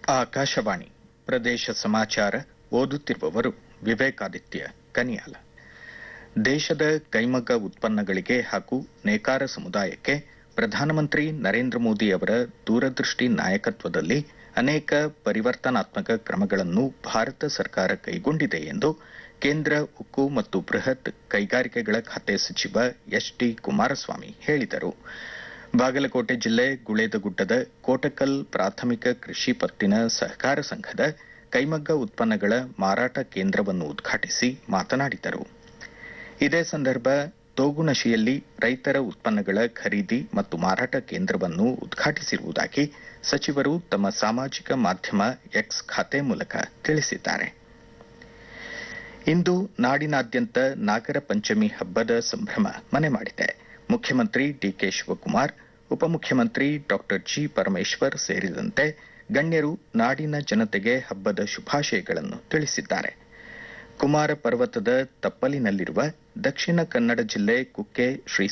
ಆಕಾಶವಾಣಿ ಪ್ರದೇಶ ಸಮಾಚಾರ ಓದುತ್ತಿರುವವರು ವಿವೇಕಾದಿತ್ಯ ಕನಿಯಾಲ ದೇಶದ ಕೈಮಗ್ಗ ಉತ್ಪನ್ನಗಳಿಗೆ ಹಾಗೂ ನೇಕಾರ ಸಮುದಾಯಕ್ಕೆ ಪ್ರಧಾನಮಂತ್ರಿ ನರೇಂದ್ರ ಮೋದಿ ಅವರ ದೂರದೃಷ್ಟಿ ನಾಯಕತ್ವದಲ್ಲಿ ಅನೇಕ ಪರಿವರ್ತನಾತ್ಮಕ ಕ್ರಮಗಳನ್ನು ಭಾರತ ಸರ್ಕಾರ ಕೈಗೊಂಡಿದೆ ಎಂದು ಕೇಂದ್ರ ಉಕ್ಕು ಮತ್ತು ಬೃಹತ್ ಕೈಗಾರಿಕೆಗಳ ಖಾತೆ ಸಚಿವ ಎಚ್ ಡಿ ಕುಮಾರಸ್ವಾಮಿ ಹೇಳಿದರು ಬಾಗಲಕೋಟೆ ಜಿಲ್ಲೆ ಗುಳೇದಗುಡ್ಡದ ಕೋಟಕಲ್ ಪ್ರಾಥಮಿಕ ಕೃಷಿ ಪತ್ತಿನ ಸಹಕಾರ ಸಂಘದ ಕೈಮಗ್ಗ ಉತ್ಪನ್ನಗಳ ಮಾರಾಟ ಕೇಂದ್ರವನ್ನು ಉದ್ಘಾಟಿಸಿ ಮಾತನಾಡಿದರು ಇದೇ ಸಂದರ್ಭ ತೋಗುಣಶಿಯಲ್ಲಿ ರೈತರ ಉತ್ಪನ್ನಗಳ ಖರೀದಿ ಮತ್ತು ಮಾರಾಟ ಕೇಂದ್ರವನ್ನು ಉದ್ಘಾಟಿಸಿರುವುದಾಗಿ ಸಚಿವರು ತಮ್ಮ ಸಾಮಾಜಿಕ ಮಾಧ್ಯಮ ಎಕ್ಸ್ ಖಾತೆ ಮೂಲಕ ತಿಳಿಸಿದ್ದಾರೆ ಇಂದು ನಾಡಿನಾದ್ಯಂತ ನಾಗರ ಪಂಚಮಿ ಹಬ್ಬದ ಸಂಭ್ರಮ ಮನೆ ಮಾಡಿದೆ ಮುಖ್ಯಮಂತ್ರಿ ಡಿಕೆ ಶಿವಕುಮಾರ್ ಉಪಮುಖ್ಯಮಂತ್ರಿ ಡಾ ಜಿ ಪರಮೇಶ್ವರ್ ಸೇರಿದಂತೆ ಗಣ್ಯರು ನಾಡಿನ ಜನತೆಗೆ ಹಬ್ಬದ ಶುಭಾಶಯಗಳನ್ನು ತಿಳಿಸಿದ್ದಾರೆ ಕುಮಾರ ಪರ್ವತದ ತಪ್ಪಲಿನಲ್ಲಿರುವ ದಕ್ಷಿಣ ಕನ್ನಡ ಜಿಲ್ಲೆ ಕುಕ್ಕೆ ಶ್ರೀ